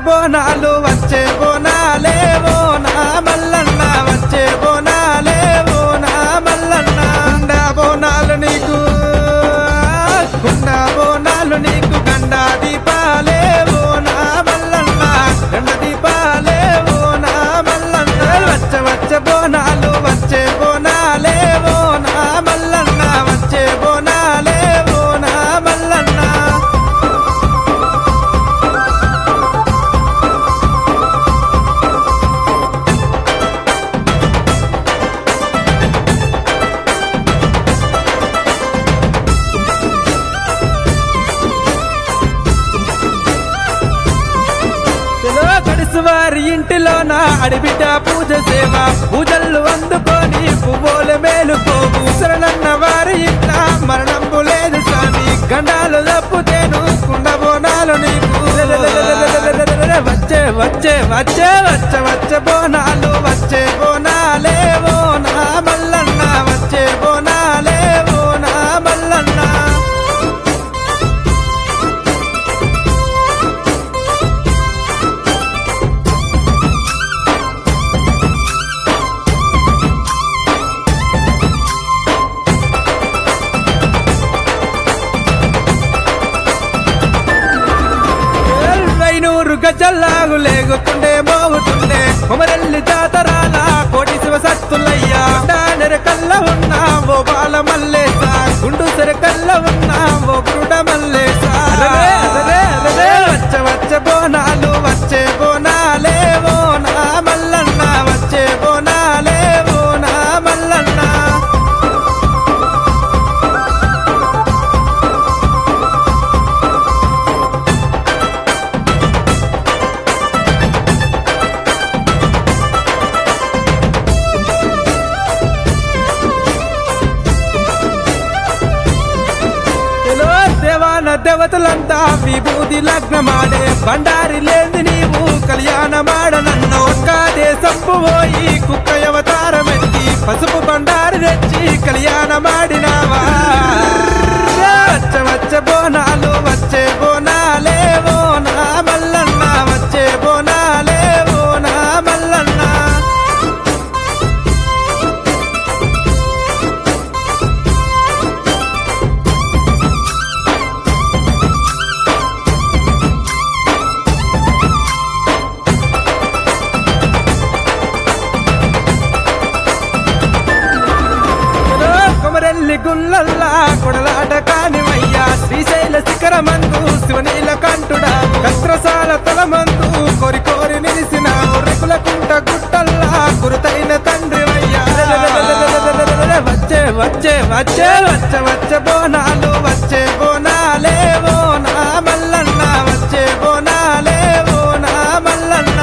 బోనాలు వచ్చే బోనాలే బోనా మల్లన్న వచ్చే బోనాలే బోనా మల్లన్న కుండ బోనాలు నీకు కుండ బోనాలు నీకు గండ దీపాలే బోనా మల్లన్న గండ దీపాలే బోనా మల్లన్న వచ్చ వచ్చ బోనాలు వచ్చే బోనాలే బోనా మల్లన్న వచ్చే బోనాలే బోనా మల్లన్న చెలో గడుసు వారి ఇంటిలోన అడిబిడ్డ పూజ సేవ పూజలు అందుకొని పువ్వుల మేలుకోవు శరణన్న వారి ఇంట మరణంబు లేదు స్వామి గండాలు తప్పుతేను కుండ బోనాలు నీకు వచ్చే వచ్చే వచ్చే వచ్చే వచ్చే బోనాలు వచ్చే బోనాలే బోనా మల్లన్న వచ్చే బోనాలే బోనా మల్లన్న ఐనూరు గజల్లాగు లేగుతుండే మోగుతుండే కొమరెల్లి జాతరాల కోటి శివ సత్తులయ్యా నెర కల్ల ఉన్నా ఓ బాల మల్లేస గుండు సెర కల్ల ఉన్నా ఓ గురుడ మల్లేస వచ్చ వచ్చ బోనాలు వచ్చే బోనాలే బోనా మల్లన్న వచ్చే బోనాలే బోనా మల్లన్న ఎలో దేవాన దేవతలంతా విభూతి లగ్నమాడే బండారి లేని నీవు కళ్యాణమాడనన్ను ఒక్క దేశంపు పోయి కుక్క అవతారమెత్తి పసుపు బండారి తెచ్చి కళ్యాణమాడినావా వచ్చ వచ్చ బోనాలు వచ్చే బోనాలే బోనా మల్లన్న వచ్చే బోనాలే బోనా మల్లన్న ఓ కొమరెల్లి గుల్లల్లా కొడలాట కానివయ్యా శ్రీశైల శిఖరమందు శివనీల కంటుడా కస్త్రసాల తలమందు కోరి కోరి నిలిసిన రెకుల కుంట గుట్టల్లా గురుతైన తండ్రివయ్యా వచ్చే వచ్చే వచ్చే వచ్చే వచ్చే బోనాలు వచ్చే బోనాలే బోనా మల్లన్న వచ్చే బోనాలే బోనా మల్లన్న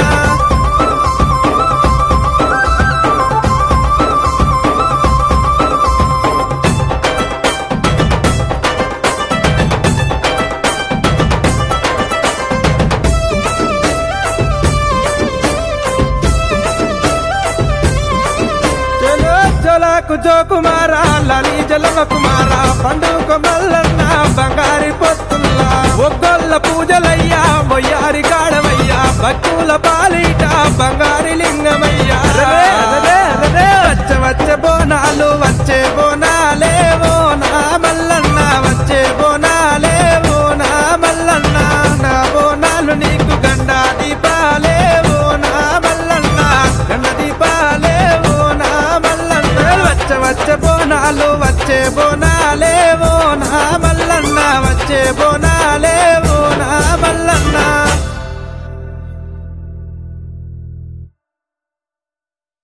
చలో చలకు జోకుమారా లలి జలవ కుమార పండుగ మల్లన్న బంగారి పొత్తుల్లా ఒగ్గొల్ల పూజలయ్యా మొయ్యారి కాడవయ్యా భక్తుల పాలిట బంగారి లింగమయ్యా వచ్చ వచ్చ బోనాలు వచ్చే బోనాలే బోనా మల్లన్న వచ్చే బోనాలే బోనా మల్లన్న నా బోనాలు నీకు గండా దీపాలే బోనా మల్లన్న గండ దీపాలే బోనా మల్లన్న వచ్చ వచ్చ బోనాలు వచ్చే బోనా